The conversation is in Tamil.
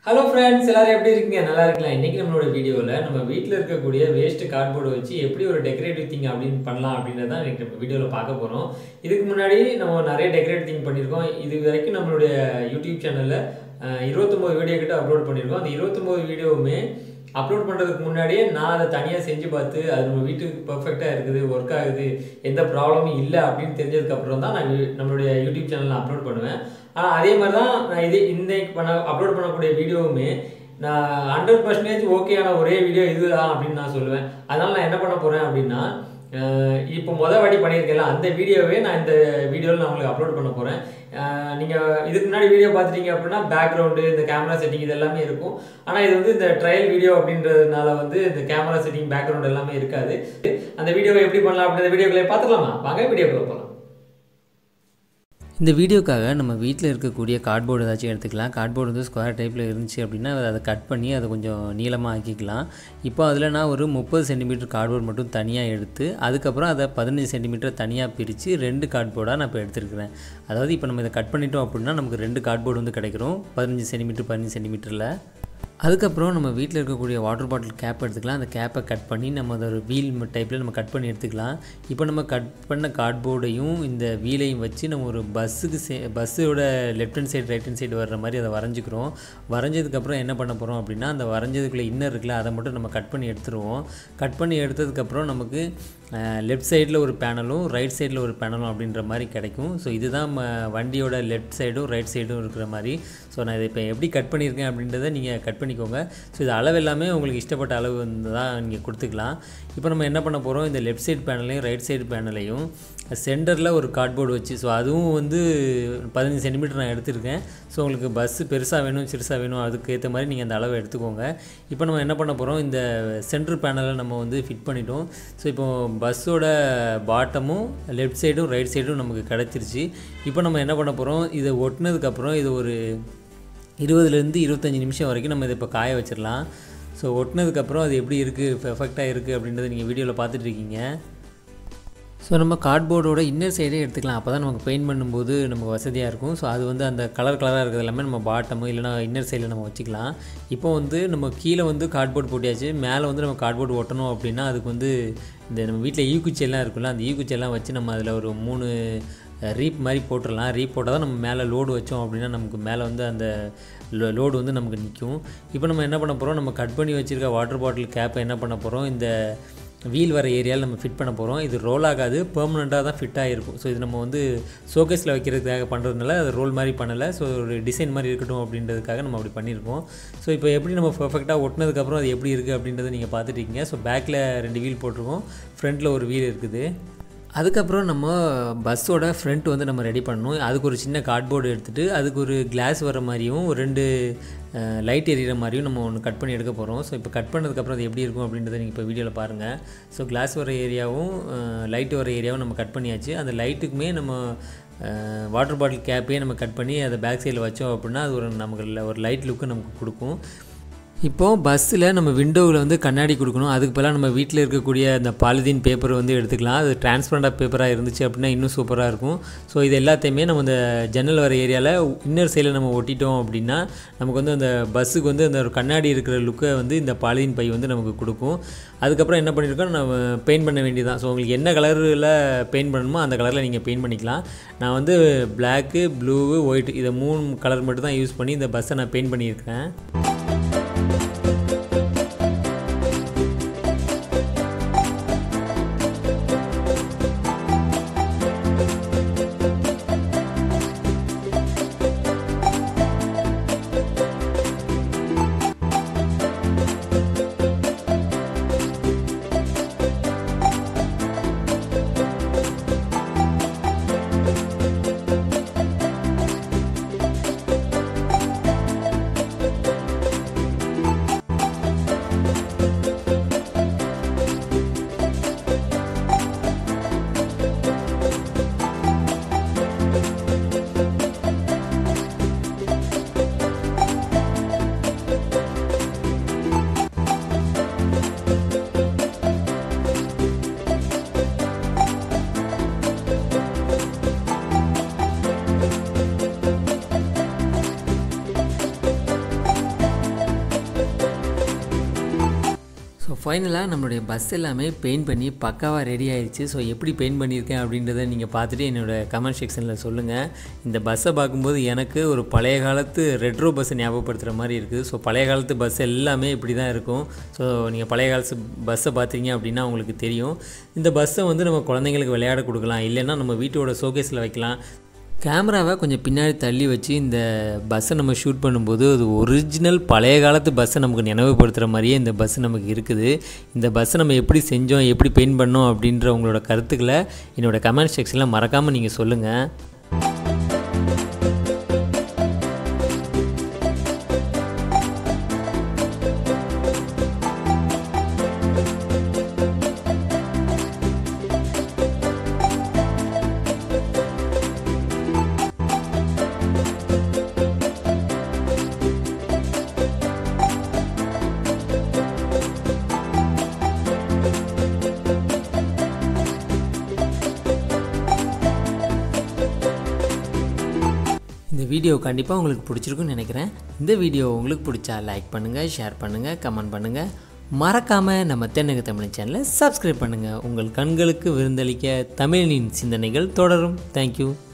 ஹலோ ஃப்ரெண்ட்ஸ் எல்லாரும் எப்படி இருக்கீங்க நல்லா இருக்கலாம் இன்னைக்கு நம்மளோட வீடியோவில் நம்ம வீட்டில் இருக்கக்கூடிய வேஸ்ட் கார்ட்போர்டு வச்சு எப்படி ஒரு டெக்கரேட்டிவ் திங் அப்படின்னு பண்ணலாம் அப்படின்றத தான் இன்னைக்கு நம்ம வீடியோவில் பார்க்க போகிறோம் இதுக்கு முன்னாடி நம்ம நிறைய டெக்கரேட் திங் பண்ணியிருக்கோம் இது வரைக்கும் நம்மளுடைய யூடியூப் சேனலில் இருபத்தொம்போது வீடியோ கிட்ட அப்லோட் பண்ணியிருக்கோம் அந்த இருபத்தொம்போது வீடியோவுமே அப்லோட் பண்ணுறதுக்கு முன்னாடியே நான் அதை தனியாக செஞ்சு பார்த்து அது நம்ம வீட்டுக்கு பர்ஃபெக்டாக இருக்குது ஒர்க் ஆகுது எந்த ப்ராப்ளமும் இல்லை அப்படின்னு தெரிஞ்சதுக்கப்புறம் தான் நான் வி- நம்மளுடைய யூடியூப் சேனலில் அப்லோட் பண்ணுவேன் ஆனால் அதே மாதிரி தான் நான் இது இன்னைக்கு பண்ண அப்லோட் பண்ணக்கூடிய வீடியோவுமே நான் ஹண்ட்ரட் பர்சன்டேஜ் ஓகேயான ஒரே வீடியோ இதுதான் அப்படின்னு நான் சொல்லுவேன் அதனால் நான் என்ன பண்ண போகிறேன் அப்படின்னா அஹ் இப்போ மொதல் வாட்டி பண்ணியிருக்கேன்ல அந்த வீடியோவே நான் இந்த வீடியோவில் நான் உங்களுக்கு அப்லோட் பண்ண போகிறேன் நீங்கள் இதுக்கு முன்னாடி வீடியோ பார்த்துட்டீங்க அப்படின்னா பேக்ரவுண்டு இந்த கேமரா செட்டிங் இது எல்லாமே இருக்கும் ஆனால் இது வந்து இந்த ட்ரையல் வீடியோ அப்படின்றதுனால வந்து இந்த கேமரா செட்டிங் பேக்ரவுண்ட் எல்லாமே இருக்காது அந்த வீடியோவை எப்படி பண்ணலாம் அப்படின்ற வீடியோக்களை பார்த்துக்கலாமா வாங்க வீடியோக்குள்ள போகலாம் இந்த வீடியோக்காக நம்ம வீட்டில் இருக்கக்கூடிய கார்ட்போர்டு ஏதாச்சும் எடுத்துக்கலாம் கார்ட்போர்டு வந்து ஸ்கொயர் டைப்பில் இருந்துச்சு அப்படின்னா அதை கட் பண்ணி அதை கொஞ்சம் நீளமாக ஆக்கிக்கலாம் இப்போ அதில் நான் ஒரு முப்பது சென்டிமீட்டர் கார்ட்போர்டு மட்டும் தனியாக எடுத்து அதுக்கப்புறம் அதை பதினஞ்சு சென்டிமீட்டர் தனியாக பிரித்து ரெண்டு கார்ட்போர்டாக நான் இப்போ எடுத்துருக்கிறேன் அதாவது இப்போ நம்ம இதை கட் பண்ணிட்டோம் அப்படின்னா நமக்கு ரெண்டு கார்ட்போர்டு வந்து கிடைக்கிறோம் பதினஞ்சு சென்டிமீட்டர் பதினஞ்சு சென்டிமீட்டரில் அதுக்கப்புறம் நம்ம வீட்டில் இருக்கக்கூடிய வாட்டர் பாட்டில் கேப் எடுத்துக்கலாம் அந்த கேப்பை கட் பண்ணி நம்ம அதை ஒரு வீல் டைப்பில் நம்ம கட் பண்ணி எடுத்துக்கலாம் இப்போ நம்ம கட் பண்ண கார்ட்போர்டையும் இந்த வீலையும் வச்சு நம்ம ஒரு பஸ்ஸுக்கு சே பஸ்ஸோட left hand side right hand side வர்ற மாதிரி அதை வரைஞ்சிக்கிறோம் வரைஞ்சதுக்கப்புறம் என்ன பண்ண போகிறோம் அப்படின்னா அந்த வரைஞ்சதுக்குள்ளே இன்னர் இருக்குல்ல அதை மட்டும் நம்ம கட் பண்ணி எடுத்துருவோம் கட் பண்ணி எடுத்ததுக்கப்புறம் நமக்கு லெஃப்ட் சைடில் ஒரு பேனலும் ரைட் சைடில் ஒரு பேனலும் அப்படின்ற மாதிரி கிடைக்கும் ஸோ இதுதான் ம- வண்டியோட லெஃப்ட் சைடும் ரைட் சைடும் இருக்கிற மாதிரி ஸோ நான் இதை இப்போ எப்படி கட் பண்ணியிருக்கேன் அப்படின்றத நீங்கள் கட் பண்ணிக்கோங்க ஸோ இது அளவு எல்லாமே உங்களுக்கு இஷ்டப்பட்ட அளவு வந்து தான் நீங்கள் கொடுத்துக்கலாம் இப்போ நம்ம என்ன பண்ண போகிறோம் இந்த லெஃப்ட் சைடு பேனலையும் ரைட் சைடு பேனலையும் சென்டரில் ஒரு கார்ட்போர்டு வச்சு ஸோ அதுவும் வந்து பதினஞ்சு சென்டிமீட்டர் நான் எடுத்திருக்கேன் ஸோ உங்களுக்கு பஸ்ஸு பெருசாக வேணும் சிறுசாக வேணும் அதுக்கு ஏற்ற மாதிரி நீங்கள் அந்த அளவை எடுத்துக்கோங்க இப்போ நம்ம என்ன பண்ண போகிறோம் இந்த சென்டர் பேனலை நம்ம வந்து ஃபிட் பண்ணிட்டோம் ஸோ இப்போ பஸ்ஸோட பாட்டமும் லெஃப்ட் சைடும் ரைட் சைடும் நமக்கு கிடச்சிருச்சு இப்போ நம்ம என்ன பண்ண போகிறோம் இதை ஒட்டினதுக்கப்புறம் இது ஒரு இருபதுலேருந்து இருபத்தஞ்சி நிமிஷம் வரைக்கும் நம்ம இதை இப்போ காய வச்சிடலாம் ஸோ ஒட்டினதுக்கப்புறம் அது எப்படி இருக்குது பெர்ஃபெக்டாக இருக்குது அப்படின்றத நீங்கள் வீடியோவில் பார்த்துட்டு இருக்கீங்க ஸோ நம்ம கார்ட்போர்டோட இன்னர் சைடே எடுத்துக்கலாம் அப்போ தான் நமக்கு பெயிண்ட் பண்ணும்போது நமக்கு வசதியாக இருக்கும் ஸோ அது வந்து அந்த கலர் கலராக இருக்கிறது எல்லாமே நம்ம பாட்டமு இல்லைனா இன்னர் சைடில் நம்ம வச்சுக்கலாம் இப்போ வந்து நம்ம கீழே வந்து கார்ட்போர்ட் போட்டியாச்சு மேலே வந்து நம்ம கார்ட்போர்ட் ஒட்டணும் அப்படின்னா அதுக்கு வந்து இந்த நம்ம வீட்டில் ஈக்குச்சியெல்லாம் இருக்குல்ல அந்த ஈக்குச்சியெல்லாம் வச்சு நம்ம அதில் ஒரு மூணு ரீப் மாதிரி போட்டுடலாம் ரீப் போட்டால் தான் நம்ம மேலே லோடு வச்சோம் அப்படின்னா நமக்கு மேலே வந்து அந்த லோடு வந்து நமக்கு நிற்கும் இப்போ நம்ம என்ன பண்ண போகிறோம் நம்ம கட் பண்ணி வச்சுருக்க வாட்டர் பாட்டில் கேப்பை என்ன பண்ண போகிறோம் இந்த வீல் வர ஏரியாவில் நம்ம ஃபிட் பண்ண போகிறோம் இது ரோல் ஆகாது பெர்மனெண்ட்டாக தான் ஃபிட் ஆகிருக்கும் ஸோ இது நம்ம வந்து ஷோகேஸில் வைக்கிறதுக்காக பண்ணுறதுனால அது ரோல் மாதிரி பண்ணலை ஸோ ஒரு டிசைன் மாதிரி இருக்கட்டும் அப்படின்றதுக்காக நம்ம அப்படி பண்ணியிருக்கோம் ஸோ இப்போ எப்படி நம்ம பர்ஃபெக்டாக ஒட்டினதுக்கப்புறம் அது எப்படி இருக்குது அப்படின்றத நீங்கள் பார்த்துட்டு இருக்கீங்க ஸோ பேக்கில் ரெண்டு வீல் போட்டிருக்கோம் ஃப்ரண்ட்டில் ஒரு வீல் இருக்குது அதுக்கப்புறம் நம்ம பஸ்ஸோட ஃப்ரண்ட் வந்து நம்ம ரெடி பண்ணணும் அதுக்கு ஒரு சின்ன கார்ட்போர்டு எடுத்துகிட்டு அதுக்கு ஒரு கிளாஸ் வர மாதிரியும் ஒரு ரெண்டு லைட் எரியிற மாதிரியும் நம்ம ஒன்று கட் பண்ணி எடுக்க போகிறோம் ஸோ இப்போ கட் பண்ணதுக்கப்புறம் அது எப்படி இருக்கும் அப்படின்றத நீங்கள் இப்போ வீடியோவில் பாருங்கள் ஸோ கிளாஸ் வர ஏரியாவும் லைட் வர ஏரியாவும் நம்ம கட் பண்ணியாச்சு அந்த லைட்டுக்குமே நம்ம வாட்டர் பாட்டில் கேப்பையே நம்ம கட் பண்ணி அதை பேக் சைடில் வச்சோம் அப்படின்னா அது ஒரு நமக்கு ஒரு லைட் லுக்கு நமக்கு கொடுக்கும் இப்போது பஸ்ஸில் நம்ம விண்டோவில் வந்து கண்ணாடி கொடுக்கணும் அதுக்கு பதிலாக நம்ம வீட்டில் இருக்கக்கூடிய அந்த பாலிதீன் பேப்பர் வந்து எடுத்துக்கலாம் அது டிரான்ஸ்பரண்டாக பேப்பராக இருந்துச்சு அப்படின்னா இன்னும் சூப்பராக இருக்கும் ஸோ இது எல்லாத்தையுமே நம்ம இந்த ஜன்னல் வர ஏரியாவில் இன்னர் சைடில் நம்ம ஒட்டிட்டோம் அப்படின்னா நமக்கு வந்து அந்த பஸ்ஸுக்கு வந்து அந்த ஒரு கண்ணாடி இருக்கிற லுக்கை வந்து இந்த பாலிதீன் பை வந்து நமக்கு கொடுக்கும் அதுக்கப்புறம் என்ன பண்ணியிருக்கோம் நம்ம பெயிண்ட் பண்ண வேண்டியதான் ஸோ உங்களுக்கு என்ன கலரில் பெயிண்ட் பண்ணணுமோ அந்த கலரில் நீங்கள் பெயிண்ட் பண்ணிக்கலாம் நான் வந்து பிளாக்கு ப்ளூவு ஒயிட் இதை மூணு கலர் மட்டும் தான் யூஸ் பண்ணி இந்த பஸ்ஸை நான் பெயிண்ட் பண்ணியிருக்கேன் ஃபைனலாக நம்மளுடைய பஸ் எல்லாமே பெயிண்ட் பண்ணி பக்காவாக ரெடி ஆயிடுச்சு ஸோ எப்படி பெயிண்ட் பண்ணியிருக்கேன் அப்படின்றத நீங்கள் பார்த்துட்டு என்னோடய கமெண்ட் செக்ஷனில் சொல்லுங்கள் இந்த பஸ்ஸை பார்க்கும்போது எனக்கு ஒரு பழைய காலத்து ரெட்ரோ பஸ்ஸை ஞாபகப்படுத்துகிற மாதிரி இருக்குது ஸோ பழைய காலத்து பஸ் எல்லாமே இப்படி தான் இருக்கும் ஸோ நீங்கள் பழைய காலத்து பஸ்ஸை பார்த்தீங்க அப்படின்னா உங்களுக்கு தெரியும் இந்த பஸ்ஸை வந்து நம்ம குழந்தைங்களுக்கு விளையாட கொடுக்கலாம் இல்லைன்னா நம்ம வீட்டோட ஷோகேஸில் வைக்கலாம் கேமராவை கொஞ்சம் பின்னாடி தள்ளி வச்சு இந்த பஸ்ஸை நம்ம ஷூட் பண்ணும்போது அது ஒரிஜினல் பழைய காலத்து பஸ்ஸை நமக்கு நினைவுபடுத்துகிற மாதிரியே இந்த பஸ் நமக்கு இருக்குது இந்த பஸ்ஸை நம்ம எப்படி செஞ்சோம் எப்படி பெயிண்ட் பண்ணோம் அப்படின்ற உங்களோட கருத்துக்களை என்னோடய கமெண்ட் செக்ஷனில் மறக்காமல் நீங்கள் சொல்லுங்கள் இந்த வீடியோ கண்டிப்பாக உங்களுக்கு பிடிச்சிருக்குன்னு நினைக்கிறேன் இந்த வீடியோ உங்களுக்கு பிடிச்சா லைக் பண்ணுங்கள் ஷேர் பண்ணுங்கள் கமெண்ட் பண்ணுங்கள் மறக்காமல் நம்ம தென்னக தமிழ் சேனலை சப்ஸ்கிரைப் பண்ணுங்கள் உங்கள் கண்களுக்கு விருந்தளிக்க தமிழின் சிந்தனைகள் தொடரும் தேங்க்யூ